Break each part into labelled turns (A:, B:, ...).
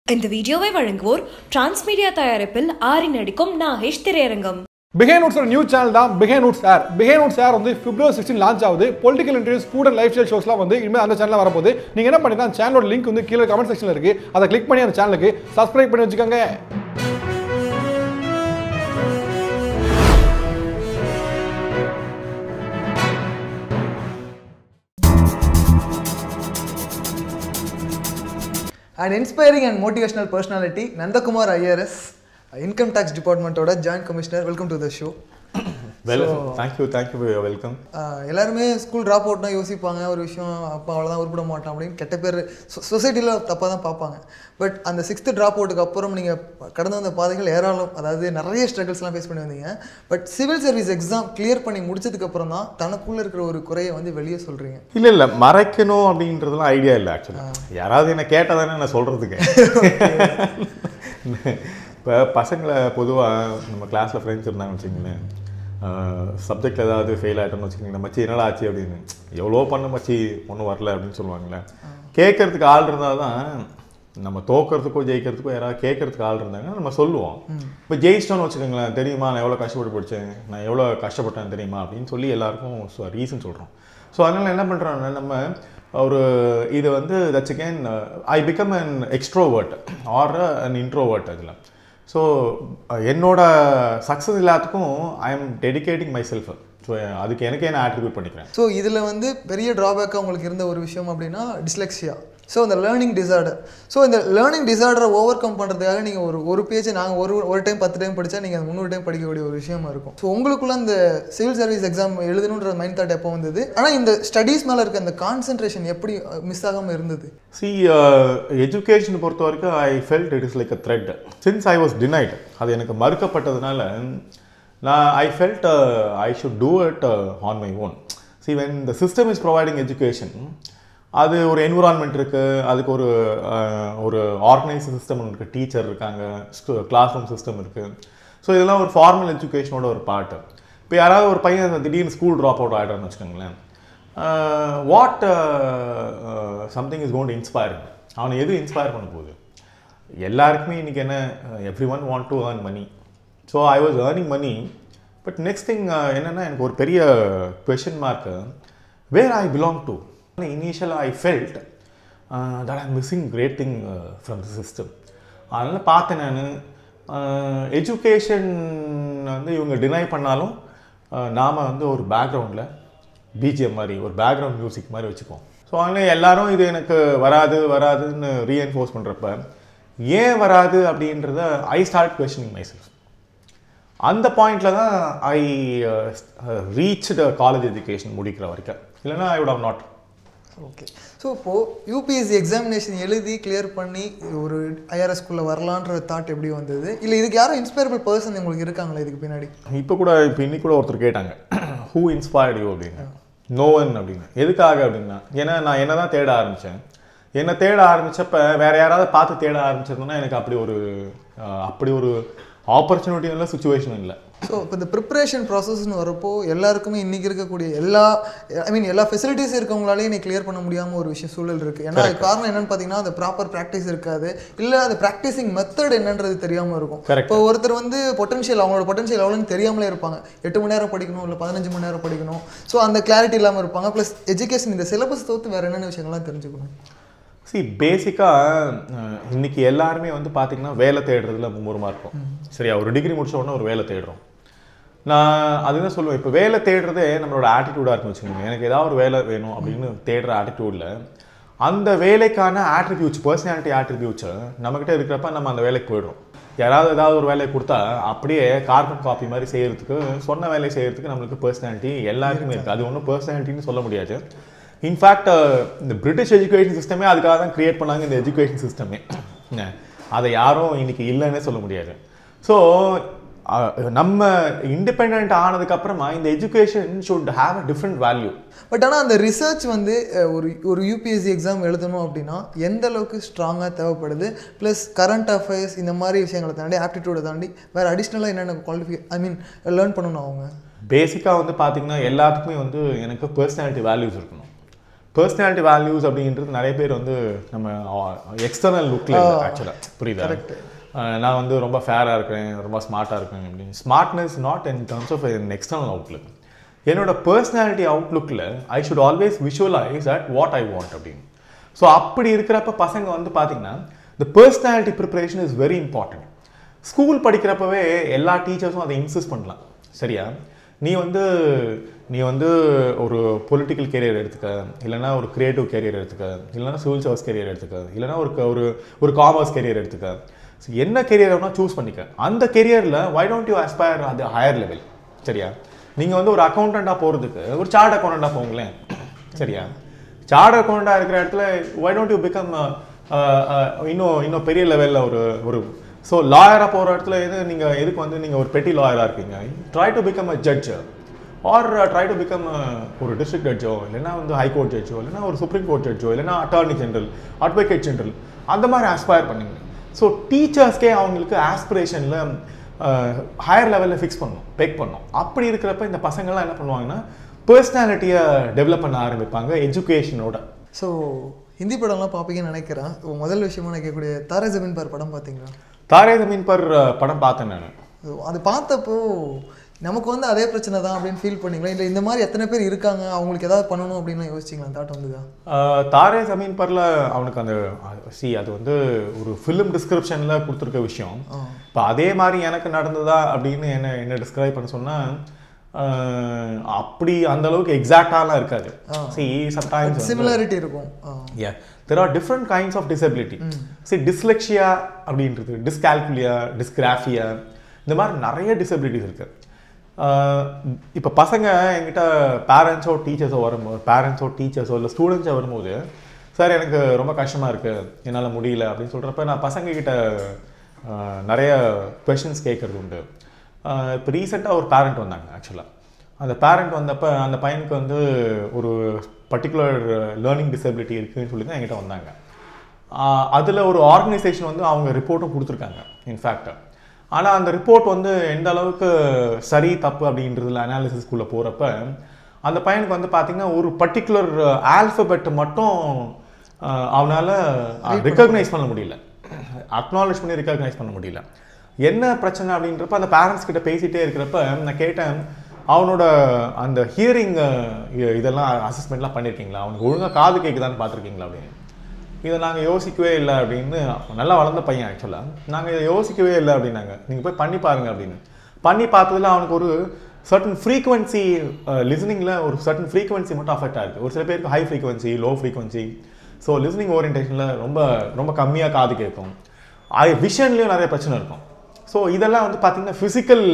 A: இந்த வீடியோவை வழங்குவோர் டிரான்ஸ்மீடியா தயாரிப்பில் ஆரி நடிக்கும் நாகேஷ் திரையரங்கம்
B: பிஹே நோட்ஸோட நியூ சேனல் தான் பிஹே நோட்ஸ் ஏர் பிஹே நோட்ஸ் ஏர் வந்து பிப்ரவரி சிக்ஸ்டீன் லான்ச் ஆகுது political interview student life style ஷோஸ்லாம் வந்து இனிமேல் அந்த சேனலில் வரப்போகுது நீங்கள் என்ன பண்ணிங்கன்னா அந்த சேனலோட லிங்க் வந்து கீழே கமெண்ட் செக்ஷனில் இருக்குது அதை கிளிக் பண்ணி அந்த சேனலுக்கு சப்ஸ்கிரைப் பண்ணி வச்சுக்கோங்க
C: and inspiring and motivational personality Nandakumar IRS income tax டிபார்ட்மெண்ட்டோட joint commissioner welcome to the show
D: well thank you thank you for your welcome
C: எல்லாருமே ஸ்கூல் ட்ராப் அவுட்னா யோசிப்பாங்க ஒரு விஷயம் அப்பா அவ்வளோதான் உருப்பிட மாட்டான் அப்படின்னு கெட்ட பேர் சொசைட்டியில் தப்பாக தான் பார்ப்பாங்க பட் அந்த சிக்ஸ்த்து ட்ராப் அவுட்டுக்கு அப்புறம் நீங்கள் கடந்து வந்த பாதைகள் ஏராளம் அதாவது நிறைய ஸ்ட்ரகிள்ஸ்லாம் ஃபேஸ் பண்ணி வந்தீங்க but civil service exam clear பண்ணி முடிச்சதுக்கு அப்புறம் தான் தனக்குள்ளே இருக்கிற ஒரு குறையை வந்து வெளியே சொல்கிறீங்க
D: இல்லை இல்லை மறைக்கணும் அப்படின்றதுலாம் ஐடியா இல்லை ஆக்சுவலாக யாராவது என்ன கேட்டால் தானே நான் சொல்கிறதுக்கு இப்போ பசங்களை பொதுவாக நம்ம கிளாஸில் ஃப்ரெண்ட்ஸ் இருந்தாங்கன்னு வச்சுங்களேன் சப்ஜெக்ட் ஏதாவது ஃபெயில் ஆகிட்டோம்னு வச்சுக்கோங்களேன் மச்சி என்னடா ஆச்சு அப்படின்னு எவ்வளோ பண்ண மச்சி ஒன்றும் வரல அப்படின்னு சொல்லுவாங்களே கேட்கறதுக்கு ஆள் இருந்தால் தான் நம்ம தோக்கிறதுக்கோ ஜெயிக்கிறதுக்கோ யாராவது கேட்கறதுக்கு ஆள் இருந்தாங்கன்னா நம்ம சொல்லுவோம் இப்போ ஜெயிச்சிட்டோம்னு வச்சுக்கோங்களேன் தெரியுமா நான் எவ்வளோ கஷ்டப்பட்டு படித்தேன் நான் எவ்வளோ கஷ்டப்பட்டேன் தெரியுமா அப்படின்னு சொல்லி எல்லாருக்கும் ரீசன் சொல்கிறோம் ஸோ அதனால் என்ன பண்ணுறோம்னா நம்ம ஒரு இது வந்து that's again I become an extrovert or an introvert அதில் ஸோ என்னோட சக்ஸஸ் எல்லாத்துக்கும் I am dedicating myself so அதுக்கு எனக்கே நான் ஆட்ரிபியூட் பண்ணிக்கிறேன்
C: ஸோ இதில் வந்து பெரிய ட்ராபேக்காக உங்களுக்கு இருந்த ஒரு விஷயம் அப்படின்னா டிஸ்லெக்ஸியா ஸோ இந்த லேர்னிங் டிசார்டர் ஸோ இந்த லேர்னிங் டிசார்டரை ஓவர் கம் பண்ணுறதுக்காக நீங்கள் ஒரு ஒரு பேஜ் நாங்கள் ஒரு ஒரு டைம் பத்து டைம் படித்தா நீங்கள் அது முந்நூறு டைம் படிக்கக்கூடிய ஒரு விஷயமா இருக்கும் ஸோ உங்களுக்குள்ள அந்த சிவில் சர்வீஸ் எக்ஸாம் எழுதணுன்ற மைண்ட் தாட் எப்போ வந்தது ஆனால் இந்த ஸ்டடீஸ் மேலே இருக்க அந்த கான்சென்ட்ரேஷன் எப்படி மிஸ் ஆகாமல் இருந்தது
D: சி எஜுகேஷன் பொறுத்த வரைக்கும் I felt it is like a threat since I was denied அது எனக்கு மறுக்கப்பட்டதுனால நான் I felt I should do it on my own see when the system is providing education அது ஒரு என்விரான்மெண்ட் இருக்குது அதுக்கு ஒரு ஒரு ஆர்கனைஸ் சிஸ்டம் இருக்குது டீச்சர் இருக்காங்க கிளாஸ் ரூம் சிஸ்டம் இருக்குது ஸோ இதெல்லாம் ஒரு ஃபார்மல் எஜுகேஷனோட ஒரு பார்ட்டு இப்போ யாராவது ஒரு பையன் திடீர்னு ஸ்கூல் ட்ராப் அவுட் ஆகிட்டான்னு வச்சுக்கோங்களேன் what something is gone to inspire அவனை எது இன்ஸ்பயர் பண்ண போகுது எல்லாருக்குமே இன்றைக்கி என்ன everyone want to earn money so I was earning money but next thing என்னென்னா எனக்கு ஒரு பெரிய question mark where I belong to இனிஷியலாக I felt that I'm missing great thing from the system அதனால் பார்த்தேன் நான் எஜுகேஷன் வந்து இவங்க டினை பண்ணாலும் நாம் வந்து ஒரு பேக்ரவுண்டில் பிஜிஎம் மாதிரி ஒரு பேக்ரவுண்ட் மியூசிக் மாதிரி வச்சுப்போம் ஸோ அதனால் எல்லாரும் இது எனக்கு வராது வராதுன்னு ரீஎன்ஃபோர்ஸ் பண்ணுறப்ப ஏன் வராது அப்படின்றத I start questioning myself அந்த பாயிண்டில் தான் I reach the college education முடிக்கிற வரைக்கும் இல்லைன்னா I would have not
C: okay so இப்போது யூபிஎஸ்சி எக்ஸாமினேஷன் எழுதி கிளியர் பண்ணி ஒரு ஐஆர்எஸ்குள்ளே வரலான்ற தாட் எப்படி வந்தது இல்லை இதுக்கு யாரும் இன்ஸ்பைரபிள் பர்சன் உங்களுக்கு இருக்காங்களா இதுக்கு பின்னாடி
D: இப்போ கூட இப்போ இன்னைக்கு கூட ஒருத்தர் கேட்டாங்க ஹூ இன்ஸ்பயர்ட் யூ அப்படின்னு நோவன் அப்படின்னு எதுக்காக அப்படின்னா ஏன்னா நான் என்ன தான் தேட ஆரம்பித்தேன் என்னை தேட ஆரம்பித்தப்ப வேறு யாராவது பார்த்து தேட ஆரம்பிச்சிருந்தோன்னா எனக்கு அப்படி ஒரு அப்படி ஒரு ஆப்பர்ச்சுனிட்டி இல்லை சுச்சுவேஷன் இல்லை
C: ஸோ இப்போ இந்த ப்ரிப்பரேஷன் ப்ராசஸ்னு வரப்போ எல்லாருக்குமே இன்றைக்கி இருக்கக்கூடிய எல்லா ஐ மீன் எல்லா ஃபெசிலிட்டிஸ் இருக்கவங்களாலே நீ கிளியர் பண்ண முடியாமல் ஒரு விஷயம் சூழல் இருக்குது ஏன்னா அது காரணம் என்னன்னு பார்த்தீங்கன்னா அந்த ப்ராப்பர் ப்ராக்டிஸ் இருக்காது இல்லை அது ப்ராக்டிசிங் மெத்தட் என்னன்றது தெரியாமல் இருக்கும்
D: Correct.
C: இப்போ ஒருத்தர் வந்து பொட்டன்ஷியல் அவங்களோட பொட்டன்ஷியல் எவ்வளோன்னு தெரியாமலே இருப்பாங்க எட்டு மணி நேரம் படிக்கணும் இல்லை பதினஞ்சு மணி நேரம் படிக்கணும் ஸோ அந்த கிளாரிட்டி இல்லாமல் இருப்பாங்க ப்ளஸ் எஜுகேஷன் இந்த சிலபஸ் தவிர்த்து வேறு என்னென்ன விஷயங்கள்லாம் தெரிஞ்சுக்கணும்
D: சி பேசிக்காக இன்னைக்கு எல்லாருமே வந்து பார்த்தீங்கன்னா வேலை தேடுறதுல மும்முரமாக இருக்கும் சரியா ஒரு டிகிரி முடிச்ச உடனே ஒரு வேலை தேடுறோம் நான் அதுதான் சொல்லுவேன் இப்போ வேலை தேடுறதே நம்மளோட ஆட்டிடியூடாக இருக்குன்னு வச்சுக்கோங்க எனக்கு ஏதாவது ஒரு வேலை வேணும் அப்படின்னு தேடுற ஆட்டிடியூடில் அந்த வேலைக்கான ஆட்ரிபியூட்ஸ் பர்சனாலிட்டி ஆட்ரிபியூட்ஸை நம்மக்கிட்ட இருக்கிறப்ப நம்ம அந்த வேலைக்கு போயிடுறோம் யாராவது ஏதாவது ஒரு வேலையை கொடுத்தா அப்படியே கார்பன் காப்பி மாதிரி செய்யறதுக்கு சொன்ன வேலையை செய்யறதுக்கு நம்மளுக்கு பர்சனாலிட்டி எல்லாருக்குமே இருக்குது அது ஒன்றும் பர்சனாலிட்டின்னு சொல்ல முடியாது இன்ஃபேக்ட் இந்த பிரிட்டிஷ் எஜுகேஷன் சிஸ்டமே அதுக்காக தான் கிரியேட் பண்ணாங்க இந்த எஜுகேஷன் சிஸ்டமே அதை யாரும் இன்னைக்கு இல்லைன்னே சொல்ல முடியாது ஸோ நம்ம இண்டிபெண்ட் ஆனதுக்கு அப்புறமா இந்த education should have a different value
C: but ஆனால் அந்த ரிசர்ச் வந்து அஹ், ஒரு ஒரு யூபிஎஸ்சி எக்ஸாம் எழுதணும் அப்படின்னா எந்த அளவுக்கு ஸ்ட்ராங்காக தேவைப்படுது ப்ளஸ் கரண்ட் அஃபேர்ஸ் இந்த மாதிரி விஷயங்களை தாண்டி ஆப்டிடியூடை தாண்டி வேறு அடிஷ்னலாக என்னென்ன குவாலிஃபி ஐ மீன் லேர்ன் பண்ணணும் அவங்க
D: பேசிக்காக வந்து பார்த்தீங்கன்னா எல்லாத்துக்குமே வந்து எனக்கு பர்சனாலிட்டி வேல்யூஸ் இருக்கணும் பர்சனாலிட்டி வேல்யூஸ் அப்படின்றது நிறைய பேர் வந்து நம்ம எக்ஸ்டர்னல் லுக்கில் ஆக்சுவலாக புரியுதா அஹ் நான் வந்து ரொம்ப ஃபேராக இருக்கிறேன் ரொம்ப ஸ்மார்ட்டாக இருக்கேன் அப்படின்னு smartness not in terms of என் எக்ஸ்டர்னல் அவுட்லுக் என்னோட பர்சனாலிட்டி அவுட்லுக்கில் I should always visualise at what I want அப்படின்னு ஸோ அப்படி இருக்கிறப்ப பசங்க வந்து பார்த்தீங்கன்னா the personality preparation is very important school படிக்கிறப்பவே எல்லா டீச்சர்ஸும் அதை இன்சிஸ்ட் பண்ணலாம் சரியா நீ வந்து நீ வந்து ஒரு பொலிட்டிக்கல் கேரியர் எடுத்துக்க இல்லைன்னா ஒரு கிரியேட்டிவ் கேரியர் எடுத்துக்க இல்லைன்னா சிவில் சர்வீஸ் கேரியர் எடுத்துக்க இல்லைன்னா ஒரு க- ஒரு ஒரு காமர்ஸ் கேரியர் எடுத்துக்க So, என்ன கேரியர் வேணால் சூஸ் பண்ணிக்க அந்த கெரியரில் வை டோன்ட் யூ aspire அது ஹையர் லெவல் சரியா நீங்கள் வந்து ஒரு அக்கௌண்டண்ட்டாக போகிறதுக்கு ஒரு சார்ட் அக்கௌண்டண்ட்டாக போங்களேன் சரியா சார்ட் அக்கௌண்டண்ட்டாக இருக்கிற இடத்துல வை டோன்ட் யூ பிகம் இன்னும் இன்னும் பெரிய லெவலில் ஒரு ஒரு ஸோ லாயராக போகிற இடத்துல எது நீங்கள் எதுக்கு வந்து நீங்கள் ஒரு பெட்டி லாயராக இருக்கீங்க try to become a judge or try to become ஒரு டிஸ்ட்ரிக்ட் ஜட்ஜோ இல்லைன்னா வந்து ஹைகோர்ட் ஜட்ஜோ இல்லைன்னா ஒரு சுப்ரீம் கோர்ட் ஜட்ஜோ இல்லைன்னா அட்டார்னி ஜெனரல் அட்வொகேட் ஜெனரல் அந்த மாதிரி ஆஸ்பயர் பண்ணுங்க ஸோ டீச்சர்ஸ்க்கே அவங்களுக்கு ஆஸ்பிரேஷனில் ஹையர் லெவலில் ஃபிக்ஸ் பண்ணணும் பெக் பண்ணணும் அப்படி இருக்கிறப்ப இந்த பசங்கள்லாம் என்ன பண்ணுவாங்கன்னா பர்சனாலிட்டியை டெவலப் பண்ண ஆரம்பிப்பாங்க எஜுகேஷனோட
C: ஸோ ஹிந்தி படம்லாம் பார்ப்பீங்கன்னு நினைக்கிறேன் இப்போ முதல் விஷயமா நான் கேட்கக்கூடிய தாரா ஜமீன் பார் படம் பார்த்தீங்களா
D: தாரே ஜமீன் பர் அஹ், படம் பார்த்தேன் நான்
C: So, அது பார்த்தப்போ நமக்கு வந்து அதே பிரச்சனை தான் அப்படின்னு ஃபீல் பண்ணீங்களா இல்லை இந்த மாதிரி எத்தனை பேர் இருக்காங்க அவங்களுக்கு ஏதாவது பண்ணணும் அப்படின்னு யோசிச்சிங்களா தாட் வந்துதா
D: ஆஹ் தாரே ஜமீன் பர்ல அவனுக்கு அந்த சி அது வந்து ஒரு ஃபிலிம் டிஸ்கிரிப்ஷனில் கொடுத்துருக்க விஷயம் இப்போ அதே மாதிரி எனக்கு நடந்ததா அப்படின்னு என்ன என்ன டிஸ்கிரைப் பண்ண சொன்னா ஆஹ் அப்படி அந்த அளவுக்கு எக்ஸாக்டாலாம் இருக்காது சி சம்டைம்ஸ்
C: சிமிலாரிட்டி இருக்கும் ஆ.
D: yeah there are different kinds of disability see dyslexia அப்படின்றது டிஸ்கால்குலியா டிஸ்கிராஃபியா இந்த மாதிரி நிறைய டிசபிலிட்டிஸ் இருக்கு இப்போ பசங்க என்கிட்ட பேரண்ட்ஸோ டீச்சர்ஸோ வரும்போது பேரண்ட்ஸோ டீச்சர்ஸோ இல்லை ஸ்டூடெண்ட்ஸோ வரும்போது சார் எனக்கு ரொம்ப கஷ்டமாக இருக்குது என்னால் முடியல அப்படின்னு சொல்கிறப்ப நான் பசங்க கிட்ட ஆஹ், நிறைய கொஷின்ஸ் கேட்குறது உண்டு இப்போ ரீசெண்டாக ஒரு பேரண்ட் வந்தாங்க ஆக்சுவலாக அந்த பேரண்ட் வந்தப்போ அந்த பையனுக்கு வந்து ஒரு பர்டிகுலர் லேர்னிங் டிசபிலிட்டி இருக்குன்னு சொல்லி தான் என்கிட்ட வந்தாங்க அதில் ஒரு ஆர்கனைசேஷன் வந்து அவங்க ரிப்போர்ட்டும் கொடுத்துருக்காங்க இன்ஃபேக்ட் ஆனால் அந்த ரிப்போர்ட் வந்து எந்த அளவுக்கு சரி தப்பு அப்படின்றதுல அனாலிசிஸ்குள்ளே போகிறப்ப அந்த பையனுக்கு வந்து பார்த்தீங்கன்னா ஒரு பர்டிகுலர் ஆல்ஃபபெட் மட்டும் ஆஹ், அவனால ரெக்கக்னைஸ் பண்ண முடியல அக்னாலேஜ் பண்ணி ரெக்கக்னைஸ் பண்ண முடியல என்ன பிரச்சனை அப்படின்றப்ப அந்த பேரண்ட்ஸ் கிட்ட பேசிட்டே இருக்கிறப்ப நான் கேட்டேன் அவனோட அந்த ஹியரிங் இதெல்லாம் அசஸ்மெண்ட்லாம் பண்ணியிருக்கீங்களா அவனுக்கு ஒழுங்கா காது கேட்குதான்னு பார்த்துருக்கீங்களா அப்படின்னு இதை நாங்கள் யோசிக்கவே இல்லை அப்படின்னு நல்லா வளர்ந்த பையன் ஆக்சுவலாக நாங்கள் இதை யோசிக்கவே இல்லை அப்படின்னாங்க நீங்கள் போய் பண்ணி பாருங்க அப்படின்னு பண்ணி பார்த்ததுல அவனுக்கு ஒரு சர்டன் ஃப்ரீக்வன்சி லிசனிங்கில் ஒரு சர்டன் ஃப்ரீக்வன்சி மட்டும் அஃபெக்ட் ஆகுது ஒரு சில பேருக்கு high frequency low frequency so listening ஓரியன்டேஷனில் ரொம்ப ரொம்ப கம்மியாக காது கேட்கும் அது விஷன்லேயும் நிறைய பிரச்சனை இருக்கும் ஸோ இதெல்லாம் வந்து பார்த்தீங்கன்னா ஃபிசிக்கல்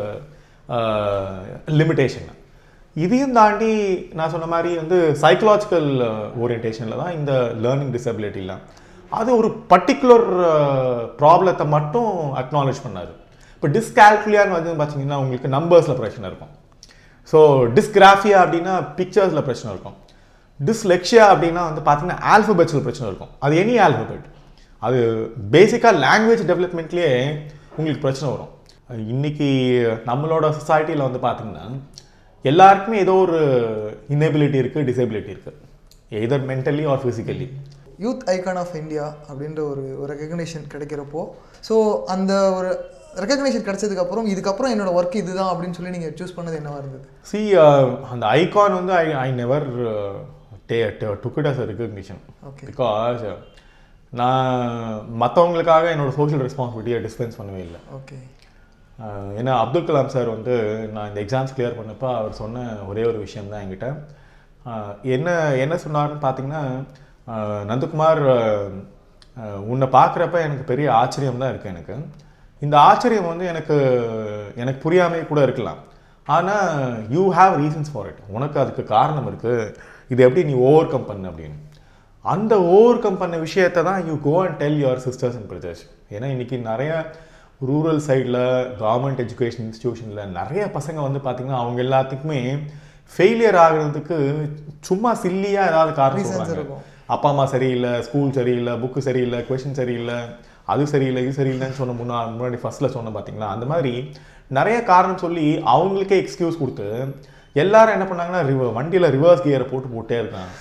D: லிமிட்டேஷன் இதையும் தாண்டி நான் சொன்ன மாதிரி வந்து சைக்கலாஜிக்கல் ஓரியன்டேஷனில் தான் இந்த லேர்னிங் டிசபிலிட்டிலாம் அது ஒரு பர்டிகுலர் ப்ராப்ளத்தை மட்டும் அக்னாலேஜ் பண்ணாது இப்போ டிஸ்கால்குலியான்னு வந்து பார்த்தீங்கன்னா உங்களுக்கு நம்பர்ஸில் பிரச்சனை இருக்கும் ஸோ டிஸ்கிராஃபியா அப்படின்னா பிக்சர்ஸில் பிரச்சனை இருக்கும் டிஸ்லெக்ஷியா அப்படின்னா வந்து பார்த்தீங்கன்னா ஆல்ஃபபெட்ஸில் பிரச்சனை இருக்கும் அது எனி ஆல்ஃபபெட் அது பேசிக்காக லாங்குவேஜ் டெவலப்மெண்ட்லேயே உங்களுக்கு பிரச்சனை வரும் இன்னைக்கு நம்மளோட சொசைட்டியில் வந்து பார்த்தீங்கன்னா எல்லாருக்குமே ஏதோ ஒரு இன்னெபிலிட்டி இருக்குது டிசபிலிட்டி இருக்குது either mentally or physically
C: youth icon of India அப்படின்ற ஒரு ஒரு ரெகக்னேஷன் கிடைக்கிறப்போ ஸோ அந்த ஒரு ரெகக்னேஷன் கிடைச்சதுக்கப்புறம் இதுக்கப்புறம் என்னோட ஒர்க் இதுதான் அப்படின்னு சொல்லி நீங்கள் சூஸ் பண்ணது என்னவா இருந்தது
D: சி அந்த ஐகான் வந்து I I never day took it as recognition
C: Okay.
D: Because நான் மற்றவங்களுக்காக என்னோட சோஷியல் ரெஸ்பான்சிபிலிட்டியை டிஸ்பென்ஸ் பண்ணவே இல்லை
C: ஓகே
D: ஆஹ் ஏன்னா அப்துல் கலாம் சார் வந்து நான் இந்த எக்ஸாம்ஸ் கிளியர் பண்ணப்போ அவர் சொன்ன ஒரே ஒரு விஷயம் தான் என்கிட்ட ஆஹ் என்ன என்ன சொன்னார்னு பார்த்தீங்கன்னா ஆஹ் நந்தகுமார் ஆஹ் உன்னை பார்க்குறப்ப எனக்கு பெரிய ஆச்சரியம் தான் இருக்குது எனக்கு இந்த ஆச்சரியம் வந்து எனக்கு எனக்கு புரியாமே கூட இருக்கலாம் ஆனால் you have reasons for it உனக்கு அதுக்கு காரணம் இருக்குது இது எப்படி நீ ஓவர் கம் பண்ணு அப்படின்னு அந்த ஓவர் கம் பண்ண விஷயத்தை தான் you go and tell your sisters and brothers ஏன்னா இன்னைக்கு நிறைய ரூரல் சைடில் கவர்மெண்ட் எஜுகேஷன் இன்ஸ்டிடியூஷனில் நிறைய பசங்க வந்து பார்த்திங்கன்னா அவங்க எல்லாத்துக்குமே ஃபெயிலியர் ஆகுறதுக்கு சும்மா சில்லியாக ஏதாவது காரணம்
C: Reasons
D: சொல்கிறாங்க
C: இருக்கும்.
D: அப்பா அம்மா சரியில்லை ஸ்கூல் சரியில்லை புக்கு சரியில்லை கொஷின் சரியில்லை அது சரியில்லை இது சரியில்லைன்னு சொன்ன முன்னா முன்னாடி ஃபர்ஸ்ட்ல சொன்ன பார்த்தீங்களா அந்த மாதிரி நிறைய காரணம் சொல்லி அவங்களுக்கே எக்ஸ்கியூஸ் கொடுத்து எல்லாரும் என்ன பண்ணாங்கன்னா ரிவ வண்டியில் ரிவர்ஸ் கியரை போட்டு போட்டே இருக்காங்க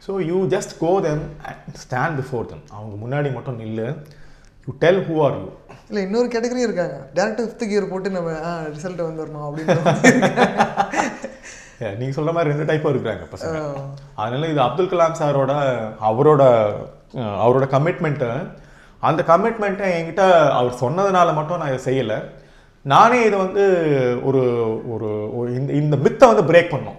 D: so you just go them and stand before them அவங்க முன்னாடி மட்டும் நில்லு you tell who are you
C: இல்லை இன்னொரு கேட்டகரி இருக்காங்க டேரக்டாக ஃபிஃப்த் கியர் போட்டு நம்ம ரிசல்ட் வந்துடணும் அப்படின்னு
D: நீங்கள் சொல்கிற மாதிரி ரெண்டு டைப்பும் இருக்கிறாங்க பசங்க அதனால இது அப்துல் கலாம் சாரோட அவரோட அஹ், அவரோட கமிட்மெண்ட்டு அந்த கமிட்மெண்ட்டை என்கிட்ட அவர் சொன்னதுனால மட்டும் நான் இதை செய்யலை நானே இதை வந்து ஒரு ஒரு ஒரு இந்த இந்த மித்தை வந்து பிரேக் பண்ணோம்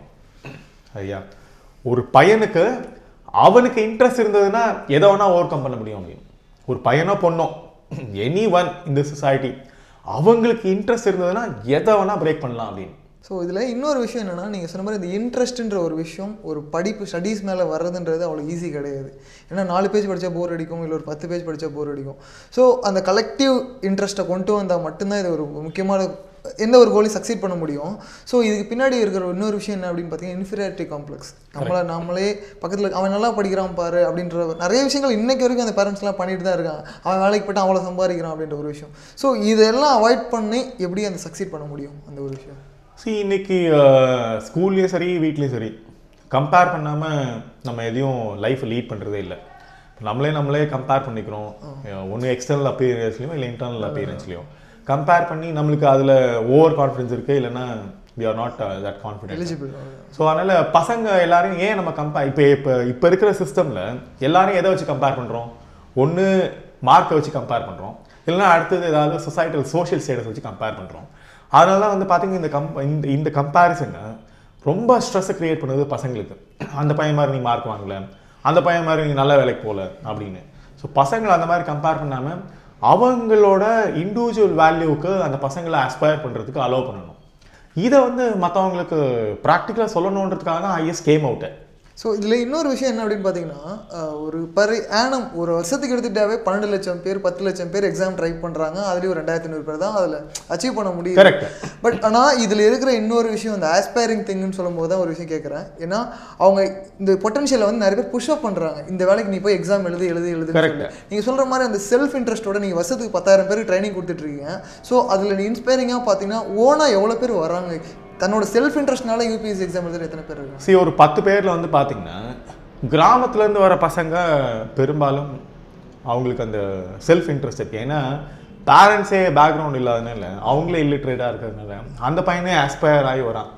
D: ஐயா ஒரு பையனுக்கு அவனுக்கு இன்ட்ரெஸ்ட் இருந்ததுன்னா எதை வேணா ஓவர் கம் பண்ண முடியும் அப்படின்னு ஒரு பையனோ பொண்ணோ எனி ஒன் இந்த சொசைட்டி அவங்களுக்கு இன்ட்ரெஸ்ட் இருந்ததுன்னா எதை வேணா பிரேக் பண்ணலாம் அப்படின்னு
C: ஸோ இதில் இன்னொரு விஷயம் என்னென்னா நீங்கள் சொன்ன மாதிரி இந்த இன்ட்ரெஸ்ட்ன்ற ஒரு விஷயம் ஒரு படிப்பு ஸ்டடீஸ் மேலே வர்றதுன்றது அவ்வளோ ஈஸி கிடையாது ஏன்னா நாலு பேஜ் படித்தா போர் அடிக்கும் இல்லை ஒரு பத்து பேஜ் படித்தா போர் அடிக்கும் ஸோ அந்த கலெக்டிவ் இன்ட்ரெஸ்ட்டை கொண்டு வந்தால் மட்டும்தான் இது ஒரு முக்கியமான எந்த ஒரு கோலையும் சக்சீட் பண்ண முடியும் ஸோ இதுக்கு பின்னாடி இருக்கிற இன்னொரு விஷயம் என்ன அப்படின்னு பார்த்தீங்கன்னா இன்ஃபீரியாரிட்டி காம்ப்ளெக்ஸ் நம்மளை நம்மளே பக்கத்தில் அவன் நல்லா படிக்கிறான் பாரு அப்படின்ற நிறைய விஷயங்கள் இன்னைக்கு வரைக்கும் அந்த பேரண்ட்ஸ்லாம் பண்ணிட்டு தான் இருக்காங்க அவன் வேலைக்கு போய்ட்டு அவ்வளோ சம்பாதிக்கிறான் அப்படின்ற ஒரு விஷயம் ஸோ இதெல்லாம் அவாய்ட் பண்ணி எப்படி அந்த சக்சீட் பண்ண முடியும் அந்த ஒரு விஷயம்
D: சி இன்னைக்கு ஸ்கூல்லேயும் சரி வீட்லேயும் சரி கம்பேர் பண்ணாமல் நம்ம எதையும் லைஃப் லீட் பண்ணுறதே இல்லை நம்மளே நம்மளே கம்பேர் பண்ணிக்கிறோம் ஒன்று எக்ஸ்டர்னல் அப்பீரியன்ஸ்லையும் இல்லை இன்டர்னல் அப்பீரியன்ஸ்லையும் கம்பேர் பண்ணி நம்மளுக்கு அதில் ஓவர் கான்ஃபிடன்ஸ் இருக்குது இல்லைன்னா we are not that confident
C: eligible
D: so அதனால் பசங்க எல்லாரையும் ஏன் நம்ம கம்பேர் இப்போ இப்போ இப்போ இருக்கிற சிஸ்டமில் எல்லாரையும் எதை வச்சு கம்பேர் பண்ணுறோம் ஒன்று மார்க்கை வச்சு கம்பேர் பண்ணுறோம் இல்லைன்னா அடுத்தது ஏதாவது சொசைட்டல் சோஷியல் ஸ்டேட்டஸ் வச்சு கம்பேர் பண்ணுறோம் அதனால தான் வந்து பார்த்தீங்கன்னா இந்த கம் இந்த இந்த கம்பேரிசனை ரொம்ப ஸ்ட்ரெஸ்ஸை க்ரியேட் பண்ணுது பசங்களுக்கு அந்த பையன் மாதிரி நீ மார்க் வாங்கல அந்த பையன் மாதிரி நீ நல்ல வேலைக்கு போகல அப்படின்னு ஸோ பசங்களை அந்த மாதிரி கம்பேர் பண்ணாமல் அவங்களோட இண்டிவிஜுவல் வேல்யூவுக்கு அந்த பசங்களை அஸ்பயர் பண்ணுறதுக்கு அலோவ் பண்ணணும் இதை வந்து மற்றவங்களுக்கு ப்ராக்டிக்கலாக சொல்லணுன்றதுக்காக தான் ஐஎஸ் கேம் அவுட்டு
C: ஸோ இதில் இன்னொரு விஷயம் என்ன அப்படின்னு பார்த்தீங்கன்னா அஹ், ஒரு பர் ஆனம் ஒரு வருஷத்துக்கு எடுத்துட்டாவே பன்னெண்டு லட்சம் பேர் பத்து லட்சம் பேர் எக்ஸாம் ட்ரை பண்ணுறாங்க அதுலேயும் ஒரு ரெண்டாயிரத்தி ஐநூறு பேர் தான் அதில் அச்சீவ் பண்ண முடியும்
D: Correct.
C: பட் ஆனால் இதில் இருக்கிற இன்னொரு விஷயம் இந்த ஆஸ்பைரிங் திங்குன்னு சொல்லும்போது தான் ஒரு விஷயம் கேட்குறேன் ஏன்னா அவங்க இந்த பொட்டன்ஷியலை வந்து நிறைய பேர் புஷ் அப் பண்ணுறாங்க இந்த வேலைக்கு நீ போய் எக்ஸாம் எழுதி எழுதி எழுதி
D: Correct.
C: நீங்கள் சொல்கிற மாதிரி அந்த செல்ஃப் இன்ட்ரெஸ்ட்டோட நீங்கள் வருஷத்துக்கு பத்தாயிரம் பேருக்கு ட்ரைனிங் கொடுத்துட்ருக்கீங்க ஸோ அதில் நீ இன்ஸ்பைரிங்காக பார்த்தீங்கன்னா ஓனாக எவ்வளோ பேர் வராங்க தன்னோட செல்ஃப் இன்ட்ரெஸ்ட்னால யூபிஎஸ்சி எக்ஸாம் எழுதுற எத்தனை பேர் இருக்காங்க
D: சரி ஒரு பத்து பேரில் வந்து பார்த்தீங்கன்னா கிராமத்துலேருந்து வர பசங்க பெரும்பாலும் அவங்களுக்கு அந்த செல்ஃப் இன்ட்ரெஸ்ட் இருக்கு ஏன்னா பேரண்ட்ஸே பேக்ரவுண்ட் இல்லாதனால அவங்களே இல்லிட்ரேட்டாக இருக்கிறதுனால அந்த பையனே ஆஸ்பயர் ஆகி வரான்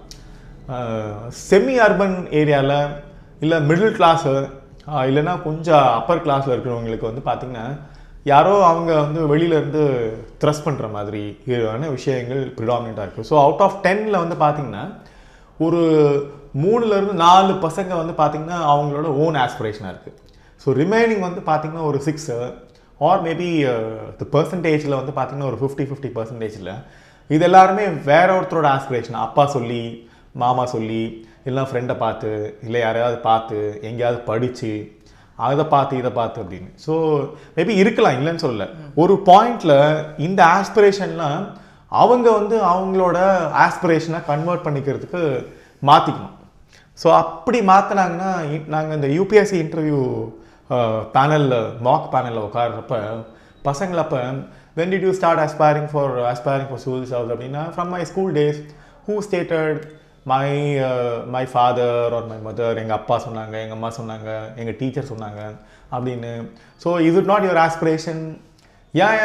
D: செமி அர்பன் ஏரியாவில் இல்லை மிடில் கிளாஸு இல்லைன்னா கொஞ்சம் அப்பர் கிளாஸில் இருக்கிறவங்களுக்கு வந்து பார்த்திங்கன்னா யாரோ அவங்க வந்து வெளியில இருந்து த்ரஸ் பண்ணுற மாதிரி இதுவான விஷயங்கள் ப்ரிடாமினண்ட்டாக இருக்குது ஸோ அவுட் ஆஃப் டென்னில் வந்து பார்த்திங்கன்னா ஒரு மூணுல இருந்து நாலு பசங்க வந்து பார்த்தீங்கன்னா அவங்களோட ஓன் ஆஸ்பிரேஷனாக இருக்குது ஸோ ரிமைனிங் வந்து பார்த்தீங்கன்னா ஒரு சிக்ஸ் ஆர் மேபி த பர்சன்டேஜில் வந்து பார்த்தீங்கன்னா ஒரு ஃபிஃப்டி ஃபிஃப்டி பர்சன்டேஜில் இது எல்லாருமே வேற ஒருத்தரோட ஆஸ்பிரேஷன் அப்பா சொல்லி மாமா சொல்லி இல்லை ஃப்ரெண்டை பார்த்து இல்லை யாரையாவது பார்த்து எங்கேயாவது படித்து அதை பார்த்து இதை பார்த்து அப்படின்னு ஸோ மேபி இருக்கலாம் இல்லைன்னு சொல்லல ஒரு பாயிண்ட்ல இந்த ஆஸ்பிரேஷன்லாம் அவங்க வந்து அவங்களோட ஆஸ்பிரேஷனை கன்வெர்ட் பண்ணிக்கிறதுக்கு மாற்றிக்கணும் ஸோ அப்படி மாற்றினாங்கன்னா நாங்கள் இந்த யூபிஎஸ்சி இன்டர்வியூ பேனலில் மாக் பேனலில் உட்கார்றப்ப பசங்களை அப்போ when did you start aspiring for aspiring for civil service அப்படின்னா from my school days who stated my uh, my father or my mother எங்கள் அப்பா சொன்னாங்க எங்கள் அம்மா சொன்னாங்க எங்கள் டீச்சர் சொன்னாங்க அப்படின்னு so is it not your aspiration ஏன்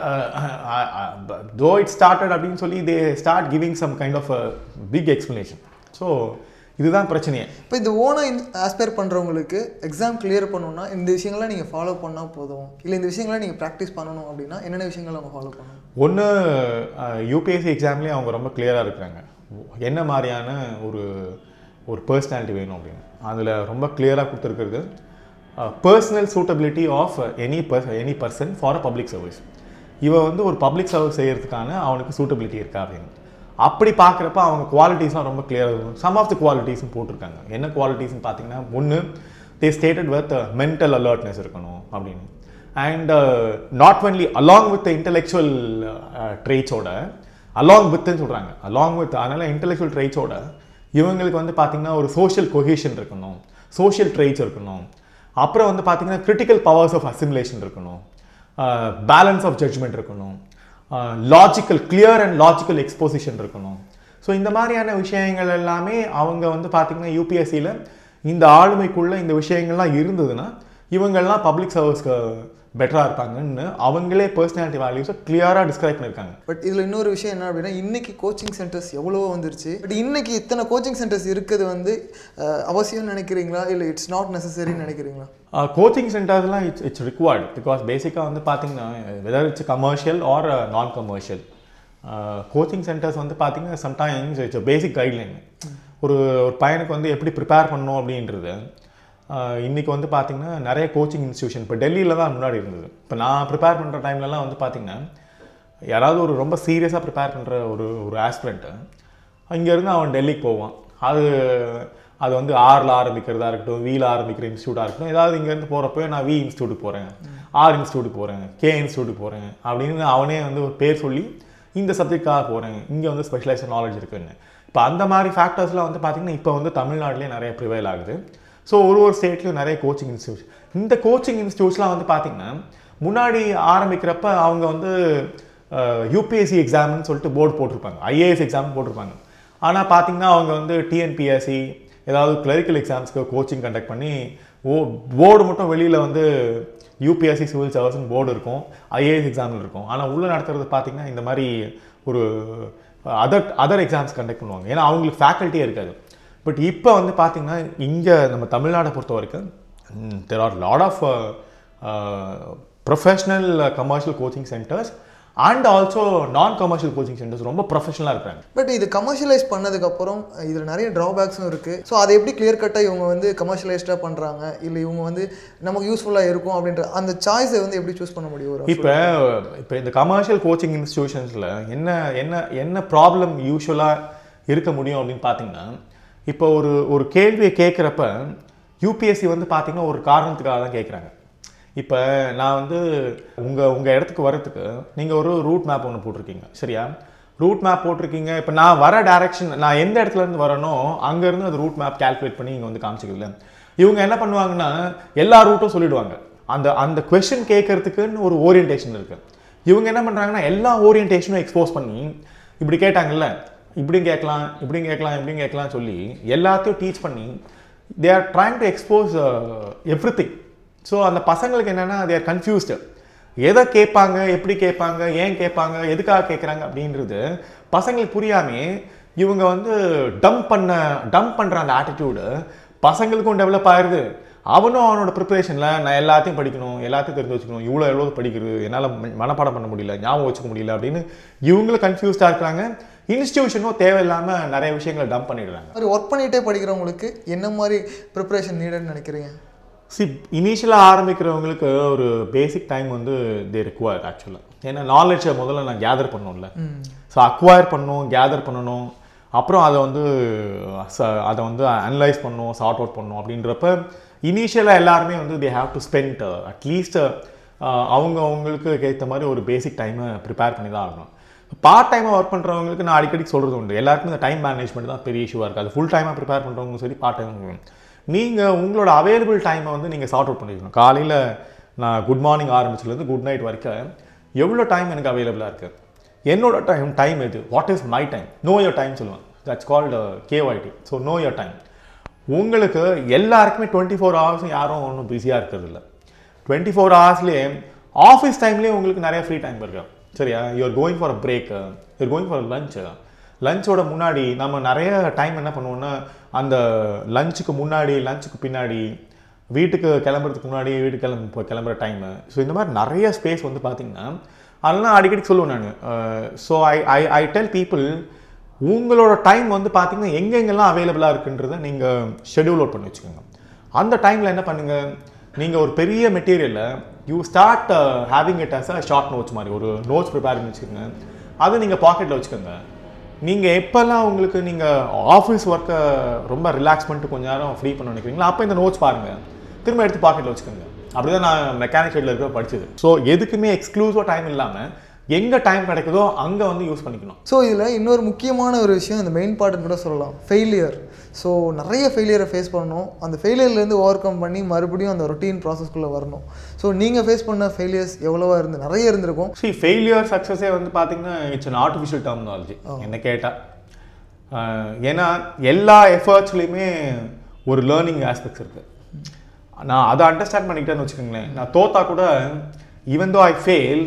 D: தோ இட் ஸ்டார்டட் அப்படின்னு சொல்லி they start giving some kind of big explanation so இதுதான் பிரச்சனையே
C: இப்போ இந்த ஓனாக ஆஸ்பயர் பண்ணுறவங்களுக்கு எக்ஸாம் கிளியர் பண்ணணும்னா இந்த விஷயங்கள்லாம் நீங்கள் ஃபாலோ பண்ணால் போதும் இல்லை இந்த விஷயங்கள்லாம் நீங்கள் ப்ராக்டிஸ் பண்ணணும் அப்படின்னா என்னென்ன விஷயங்கள் அவங்க ஃபாலோ பண்ணணும்
D: ஒன்று யூபிஎஸ்சி எக்ஸாம்லேயே அவங்க ரொம்ப கிளியராக இருக்கிறாங்க என்ன மாதிரியான ஒரு ஒரு பர்சனாலிட்டி வேணும் அப்படின்னு அதில் ரொம்ப கிளியராக கொடுத்துருக்கிறது பர்சனல் சூட்டபிலிட்டி ஆஃப் எனி பர்ஸ் any person for a public service இவன் வந்து ஒரு பப்ளிக் சர்வீஸ் செய்யறதுக்கான அவனுக்கு சூட்டபிலிட்டி இருக்கா அப்படின்னு அப்படி பார்க்குறப்ப அவங்க குவாலிட்டிஸ்லாம் ரொம்ப கிளியராக இருக்கும் சம் ஆஃப் த குவாலிட்டிஸ்னு போட்டிருக்காங்க என்ன குவாலிட்டிஸ்னு பார்த்தீங்கன்னா ஒன்று they stated with mental alertness இருக்கணும் அப்படின்னு and not only along with intellectual ட்ரேட்ஸோட அலாங் வித்துன்னு சொல்கிறாங்க அலாங் வித் அதனால் இன்டெலெக்சுவல் ட்ரைட்ஸோட இவங்களுக்கு வந்து பார்த்திங்கன்னா ஒரு சோஷியல் கொஹேஷன் இருக்கணும் சோஷியல் ட்ரைட்ஸ் இருக்கணும் அப்புறம் வந்து பார்த்திங்கன்னா கிரிட்டிக்கல் பவர்ஸ் ஆஃப் அசிமுலேஷன் இருக்கணும் பேலன்ஸ் ஆஃப் ஜட்ஜ்மெண்ட் இருக்கணும் logical clear and logical exposition இருக்கணும் ஸோ இந்த மாதிரியான விஷயங்கள் எல்லாமே அவங்க வந்து பார்த்திங்கன்னா யூபிஎஸ்சியில் இந்த ஆளுமைக்குள்ள இந்த விஷயங்கள்லாம் இருந்ததுன்னா இவங்கெல்லாம் பப்ளிக் சர்வீஸ்க்கு பெட்டராக இருப்பாங்கன்னு அவங்களே பர்சனாலிட்டி வேல்யூஸை கிளியராக டிஸ்கிரைப் பண்ணியிருக்காங்க
C: பட் இதில் இன்னொரு விஷயம் என்ன அப்படின்னா இன்னைக்கு கோச்சிங் சென்டர்ஸ் எவ்வளவோ வந்துருச்சு பட் இன்னைக்கு இத்தனை கோச்சிங் சென்டர்ஸ் இருக்குது வந்து அஹ், அவசியம்னு நினைக்கிறீங்களா இல்லை இட்ஸ் நாட் நெசசரின்னு நினைக்கிறீங்களா
D: கோச்சிங் சென்டர்ஸ்லாம் இட்ஸ் இட்ஸ் ரிக்வயர்டு பிகாஸ் பேசிக்காக வந்து பார்த்தீங்கன்னா whether it's commercial or non commercial coaching centres வந்து பார்த்தீங்கன்னா சம்டைம்ஸ் இட்ஸ் பேசிக் கைட்லைன் ஒரு ஒரு பையனுக்கு வந்து எப்படி ப்ரிப்பேர் பண்ணணும் அப்படின்றது ஆஹ் இன்னைக்கு வந்து பார்த்தீங்கன்னா நிறைய கோச்சிங் இன்ஸ்டியூஷன் இப்போ டெல்லியில் தான் முன்னாடி இருந்தது இப்போ நான் ப்ரிப்பேர் பண்ணுற டைம்லலாம் வந்து பார்த்தீங்கன்னா யாராவது ஒரு ரொம்ப சீரியஸாக ப்ரிப்பேர் பண்ணுற ஒரு ஒரு ஆஸ்பிரண்ட்டு இங்கேருந்து அவன் டெல்லிக்கு போவான் அது அது வந்து ஆரில் ஆரம்பிக்கிறதா இருக்கட்டும் வீல ஆரம்பிக்கிற இன்ஸ்டியூட்டாக இருக்கட்டும் ஏதாவது இங்கேருந்து போகிறப்போ நான் வி இன்ஸ்டியூட்டுக்கு போகிறேன் ஆர் இன்ஸ்டியூட்டுக்கு போகிறேன் கே இன்ஸ்டியூட்டுக்கு போகிறேன் அப்படின்னு அவனே வந்து ஒரு பேர் சொல்லி இந்த சப்ஜெக்டாக போகிறேன் இங்கே வந்து ஸ்பெஷலைஸ்ட் நாலேஜ் இருக்குன்னு இப்போ அந்த மாதிரி ஃபேக்டர்ஸ்லாம் வந்து பார்த்திங்கன்னா இப்போ வந்து தமிழ்நாட்டிலே நிறைய ப்ரிவைல் ஆகுது ஸோ ஒரு ஒரு ஸ்டேட்லையும் நிறைய கோச்சிங் இன்ஸ்டியூட் இந்த கோச்சிங் இன்ஸ்டியூட்ஸ்லாம் வந்து பார்த்திங்கன்னா முன்னாடி ஆரம்பிக்கிறப்ப அவங்க வந்து யூபிஎஸ்சி எக்ஸாம்னு சொல்லிட்டு போர்டு போட்டிருப்பாங்க ஐஏஎஸ் எக்ஸாம் போட்டிருப்பாங்க ஆனால் பார்த்தீங்கன்னா அவங்க வந்து டிஎன்பிஎஸ்சி ஏதாவது கிளரிக்கல் எக்ஸாம்ஸ்க்கு கோச்சிங் கண்டக்ட் பண்ணி ஓ போர்டு மட்டும் வெளியில் வந்து யூபிஎஸ்சி சிவில் சர்வீஸ்னு போர்டு இருக்கும் ஐஏஎஸ் எக்ஸாமில் இருக்கும் ஆனால் உள்ளே நடத்துறது பார்த்தீங்கன்னா இந்த மாதிரி ஒரு அதர் அதர் எக்ஸாம்ஸ் கண்டக்ட் பண்ணுவாங்க ஏன்னா அவங்களுக்கு ஃபேக்கல்ட்டியே இருக்காது பட் இப்போ வந்து பார்த்தீங்கன்னா இங்கே நம்ம தமிழ்நாடை பொறுத்த வரைக்கும் there are lot of professional commercial coaching centres and also non commercial coaching centres ரொம்ப ப்ரொஃபஷனலாக இருக்காங்க
C: பட் இது கமர்ஷியலைஸ் பண்ணதுக்கப்புறம் இதில் நிறைய ட்ராபேக்ஸும் இருக்குது ஸோ அதை எப்படி கிளியர் கட்டாக இவங்க வந்து கமர்ஷியலைஸ்டாக பண்ணுறாங்க இல்லை இவங்க வந்து நமக்கு யூஸ்ஃபுல்லாக இருக்கும் அப்படின்ற அந்த சாய்ஸை வந்து எப்படி சூஸ் பண்ண முடியும் ஒரு
D: இப்போ இப்போ இந்த கமர்ஷியல் கோச்சிங் இன்ஸ்டிடியூஷன்ஸில் என்ன என்ன என்ன ப்ராப்ளம் யூஸ்வலாக இருக்க முடியும் அப்படின்னு பார்த்தீங்கன்னா இப்போ ஒரு ஒரு கேள்வியை கேட்குறப்ப யூபிஎஸ்சி வந்து பார்த்தீங்கன்னா ஒரு காரணத்துக்காக தான் கேட்குறாங்க இப்போ நான் வந்து உங்கள் உங்கள் இடத்துக்கு வரத்துக்கு நீங்கள் ஒரு ரூட் மேப் ஒன்று போட்டிருக்கீங்க சரியா ரூட் மேப் போட்டிருக்கீங்க இப்போ நான் வர டைரக்ஷன் நான் எந்த இடத்துல இருந்து வரனோ அங்கேருந்து அது ரூட் மேப் கால்குலேட் பண்ணி இங்கே வந்து காமிச்சிக்கல இவங்க என்ன பண்ணுவாங்கன்னா எல்லா ரூட்டும் சொல்லிடுவாங்க அந்த அந்த கொஷின் கேட்கறதுக்குன்னு ஒரு ஓரியன்டேஷன் இருக்கு இவங்க என்ன பண்ணுறாங்கன்னா எல்லா ஓரியன்டேஷனும் எக்ஸ்போஸ் பண்ணி இப்படி கேட்டாங்கல்ல இப்படியும் கேட்கலாம் இப்படியும் கேட்கலாம் இப்படியும் கேட்கலாம் சொல்லி எல்லாத்தையும் டீச் பண்ணி they are trying to expose everything so அந்த பசங்களுக்கு என்னென்னா தே ஆர் கன்ஃபியூஸ்டு எதை கேட்பாங்க எப்படி கேட்பாங்க ஏன் கேட்பாங்க எதுக்காக கேட்குறாங்க அப்படின்றது பசங்களுக்கு புரியாமே இவங்க வந்து டம்ப் பண்ண டம்ப் பண்ணுற அந்த ஆட்டிடியூடு பசங்களுக்கும் டெவலப் ஆயிருது அவனும் அவனோட ப்ரிப்பரேஷனில் நான் எல்லாத்தையும் படிக்கணும் எல்லாத்தையும் தெரிஞ்சு வச்சுக்கணும் இவ்வளோ எவ்வளோ படிக்கிறது என்னால் மனப்பாடம் பண்ண முடியல ஞாபகம் வச்சுக்க முடியல அப்படின்னு இவங்களும் கன்ஃபியூஸ்டாக இருக்கிறாங்க இன்ஸ்டியூஷனும் தேவையில்லாமல் நிறைய விஷயங்களை டம்ப் பண்ணிடுறாங்க
C: மாதிரி ஒர்க் பண்ணிகிட்டே படிக்கிறவங்களுக்கு என்ன மாதிரி ப்ரிப்பரேஷன் நீடட்னு நினைக்கிறீங்க
D: சி இனிஷியலாக ஆரம்பிக்கிறவங்களுக்கு ஒரு பேசிக் டைம் வந்து தே ரிக்வயர் ஆக்சுவலாக ஏன்னா நாலேஜை முதல்ல நான் கேதர் பண்ணணும்ல ஸோ அக்வயர் பண்ணணும் கேதர் பண்ணணும் அப்புறம் அதை வந்து ச- அதை வந்து அனலைஸ் பண்ணணும் சார்ட் அவுட் பண்ணணும் அப்படின்றப்ப இனிஷியலாக எல்லாருமே வந்து they have to spend at least அவங்க அவங்களுக்கு ஏற்ற மாதிரி ஒரு பேசிக் டைமை ப்ரிப்பேர் பண்ணி தான் ஆகணும் பார்ட் டைமாக ஒர்க் பண்ணுறவங்களுக்கு நான் அடிக்கடி சொல்கிறது உண்டு எல்லாருக்கும் இந்த டைம் மேனேஜ்மெண்ட் தான் பெரிய இஷ்யூவாக இருக்குது அது ஃபுல் டைமாக ப்ரிப்பேர் பண்ணுறவங்க சரி பார்ட் டைம் நீங்கள் உங்களோட அவைலபிள் டைமை வந்து நீங்கள் சார்ட் அவுட் பண்ணிக்கணும் காலையில் நான் குட் மார்னிங் ஆரம்பிச்சதுலேருந்து குட் நைட் வரைக்கும் எவ்வளோ டைம் எனக்கு அவைலபிளாக இருக்குது என்னோட டைம் டைம் எது what is my time know your time சொல்லுவேன் that's called KYT so know your time உங்களுக்கு எல்லாருக்குமே டுவெண்ட்டி ஃபோர் ஹவர்ஸும் யாரும் ஒன்றும் பிஸியாக இருக்கிறது இல்லை டுவெண்ட்டி ஃபோர் ஹவர்ஸ்லேயே ஆஃபீஸ் டைம்லேயே உங்களுக்கு நிறைய ஃப்ரீ டைம் இருக்கு சரியா you're going for a break you're going for lunch லஞ்சோட முன்னாடி நம்ம நிறைய டைம் என்ன பண்ணுவோம்னா அந்த லஞ்சுக்கு முன்னாடி லஞ்சுக்கு பின்னாடி வீட்டுக்கு கிளம்புறதுக்கு முன்னாடி வீட்டுக்கு கிளம்பு இப்போ கிளம்புற டைமு ஸோ இந்த மாதிரி நிறைய ஸ்பேஸ் வந்து பார்த்தீங்கன்னா அதெல்லாம் அடிக்கடி சொல்லுவேன் நான் so I I I tell people உங்களோட டைம் வந்து பார்த்தீங்கன்னா எங்கெங்கெல்லாம் அவைலபிளாக இருக்குன்றதை நீங்கள் ஷெடியூல் அவுட் பண்ணி வச்சுக்கோங்க அந்த டைமில் என்ன பண்ணுங்க நீங்கள் ஒரு பெரிய மெட்டீரியலை you start having it as a short notes மாதிரி ஒரு நோட்ஸ் ப்ரிப்பேர் பண்ணி வச்சுக்கோங்க அதை நீங்கள் பாக்கெட்டில் வச்சுக்கோங்க நீங்கள் எப்போல்லாம் உங்களுக்கு நீங்கள் ஆஃபீஸ் ஒர்க்கை ரொம்ப ரிலாக்ஸ் பண்ணிட்டு கொஞ்ச நேரம் ஃப்ரீ பண்ண நினைக்கிறீங்களோ அப்போ இந்த நோட்ஸ் பாருங்கள் திரும்ப எடுத்து பாக்கெட்டில் வச்சுக்கோங்க அப்படிதான் நான் மெக்கானிக் சைடில் இருக்க படிச்சது ஸோ எதுக்குமே எக்ஸ்க்ளூசிவாக டைம் இல்லாமல் எங்கே டைம் கிடைக்குதோ அங்கே வந்து யூஸ் பண்ணிக்கணும்
C: ஸோ இதில் இன்னொரு முக்கியமான ஒரு விஷயம் இந்த மெயின் பார்ட்னு கூட சொல்லலாம் ஃபெயிலியர் ஸோ நிறைய ஃபெயிலியரை ஃபேஸ் பண்ணணும் அந்த ஃபெயிலியர்லேருந்து ஓவர் கம் பண்ணி மறுபடியும் அந்த ரொட்டீன் ப்ராசஸ்க்குள்ளே வரணும் ஸோ நீங்கள் ஃபேஸ் பண்ண ஃபெயிலியர்ஸ் எவ்வளவா இருந்து நிறைய இருந்திருக்கும்
D: சி ஃபெயிலியர் சக்ஸஸே வந்து பார்த்தீங்கன்னா இட்ஸ் an ஆர்டிஃபிஷியல் டெர்மினாலஜி என்ன கேட்டால் ஏன்னா எல்லா எஃபர்ட்ஸ்லையுமே ஒரு லேர்னிங் ஆஸ்பெக்ட்ஸ் இருக்குது நான் அதை அண்டர்ஸ்டாண்ட் பண்ணிக்கிட்டேன்னு வச்சுக்கோங்களேன் நான் தோத்தா கூட even though I fail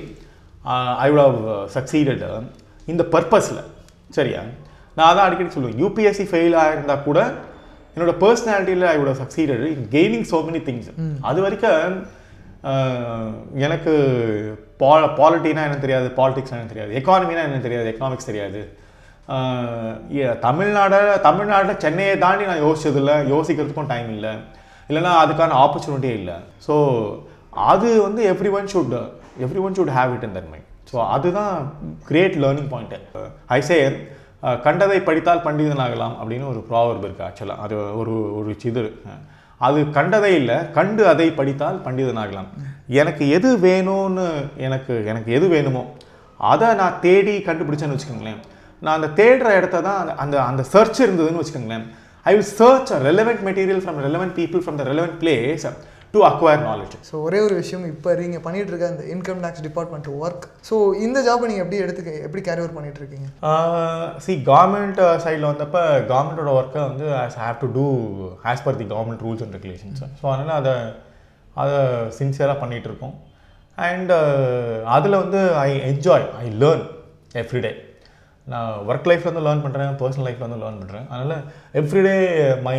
D: I would have succeeded இந்த பர்பஸில் சரியா நான் அதான் அடிக்கடி சொல்லுவேன் யூபிஎஸ்சி ஃபெயில் ஆயிருந்தா கூட என்னோட பர்சனாலிட்டியில் ஐ would have succeeded in gaining so many things அது வரைக்கும் ஆஹ், எனக்கு பா பாலிட்டினா என்ன தெரியாது பாலிடிக்ஸ்னா என்ன தெரியாது எக்கானமினா என்ன தெரியாது எக்கனாமிக்ஸ் தெரியாது ஆஹ், ஏ- தமிழ்நாட தமிழ்நாட்டில் சென்னையை தாண்டி நான் யோசிச்சதில்லை யோசிக்கிறதுக்கும் டைம் இல்லை இல்லைன்னா அதுக்கான ஆப்பர்ச்சுனிட்டியே இல்லை ஸோ அது வந்து every one should every one should have it in that mind so அதுதான் கிரேட் லேர்னிங் பாயிண்ட்டு ஐசே கண்டதை படித்தால் பண்டிதனாகலாம் அப்படின்னு ஒரு ப்ராவர்ப் இருக்குது ஆக்சுவலாக அது ஒரு ஒரு இது இருக்கு. அது கண்டதை இல்லை கண்டு அதை படித்தால் பண்டிதனாகலாம் எனக்கு எது வேணும்னு எனக்கு எனக்கு எது வேணுமோ அதை நான் தேடி கண்டுபிடிச்சேன்னு வச்சுக்கோங்களேன் நான் அந்த தேடுற இடத்த தான் அந்த- அந்த அந்த சர்ச் இருந்ததுன்னு வச்சுக்கோங்களேன் I will search relevant material from relevant people from the relevant place to acquire knowledge
C: so ஒரே ஒரு விஷயம் இப்போ நீங்கள் பண்ணிட்டு இருக்க அந்த income tax department work so இந்த ஜாப்பை நீங்கள் எப்படி எடுத்து எப்படி கேரி ஓவர் பண்ணிட்டு இருக்கீங்க
D: சி கவர்மெண்ட் சைடில் வந்தப்போ கவர்மெண்ட்டோட ஒர்க்கை வந்து as have to do as per the government rules and regulations so அதனால் அதை அதை சின்சியராக பண்ணிகிட்டு இருக்கோம் அண்ட் அதில் வந்து I enjoy I learn everyday நான் ஒர்க் லைஃப்லேருந்து லேர்ன் பண்ணுறேன் பர்சனல் லைஃப்லேருந்து லேர்ன் பண்ணுறேன் அதனால் எவ்ரிடே மை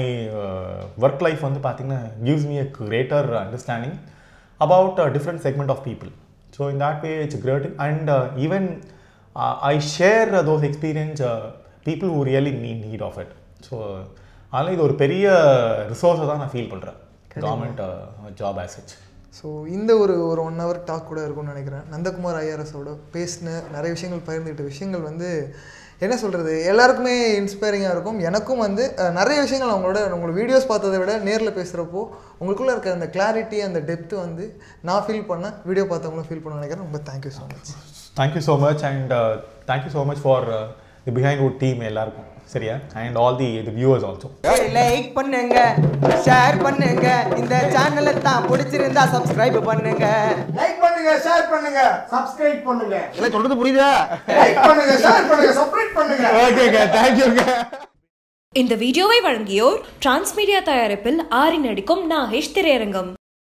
D: ஒர்க் லைஃப் வந்து பார்த்திங்கன்னா gives me a greater understanding about a different segment of people. So in that way, it's great. And uh, even uh, I share uh, those experience uh, people who really need need of it. So அதனால் இது ஒரு பெரிய ரிசோர்ஸை தான் நான் feel பண்ணுறேன் government job as such
C: so இந்த ஒரு ஒரு ஒன் ஹவர் டாக் கூட இருக்கும்னு நினைக்கிறேன் நந்தகுமார் ஐஆர்எஸோட பேசின நிறைய விஷயங்கள் பகிர்ந்துக்கிட்ட விஷயங்கள் வந்து என்ன சொல்கிறது எல்லாருக்குமே இன்ஸ்பைரிங்காக இருக்கும் எனக்கும் வந்து அஹ், நிறைய விஷயங்கள் அவங்களோட உங்களோட வீடியோஸ் பார்த்ததை விட நேரில் பேசுகிறப்போ உங்களுக்குள்ளே இருக்க அந்த கிளாரிட்டி அந்த டெப்த்து வந்து நான் ஃபீல் பண்ணேன் வீடியோ பார்த்தவங்களும் ஃபீல் பண்ண நினைக்கிறேன் ரொம்ப thank you so much
D: thank you so much and thank you so much for the Behindwoods team எல்லாருக்கும் சரியா அண்ட் all the the viewers also
E: like பண்ணுங்க ஷேர் பண்ணுங்க இந்த சேனலை தான் பிடிச்சிருந்தா சப்ஸ்கிரைப் பண்ணுங்க
F: லைக் பண்ணுங்க ஷேர் பண்ணுங்க சப்ஸ்கிரைப் பண்ணுங்க
G: எல்லாம் சொல்றது புரியுதா
F: லைக் பண்ணுங்க ஷேர் பண்ணுங்க சப்ஸ்கிரைப் பண்ணுங்க
D: ஓகேங்க தேங்க்யூங்க
A: இந்த வீடியோவை வழங்கியோர் டிரான்ஸ்மீடியா தயாரிப்பில் ஆரி நடிக்கும் நாகேஷ் திரையரங்கம்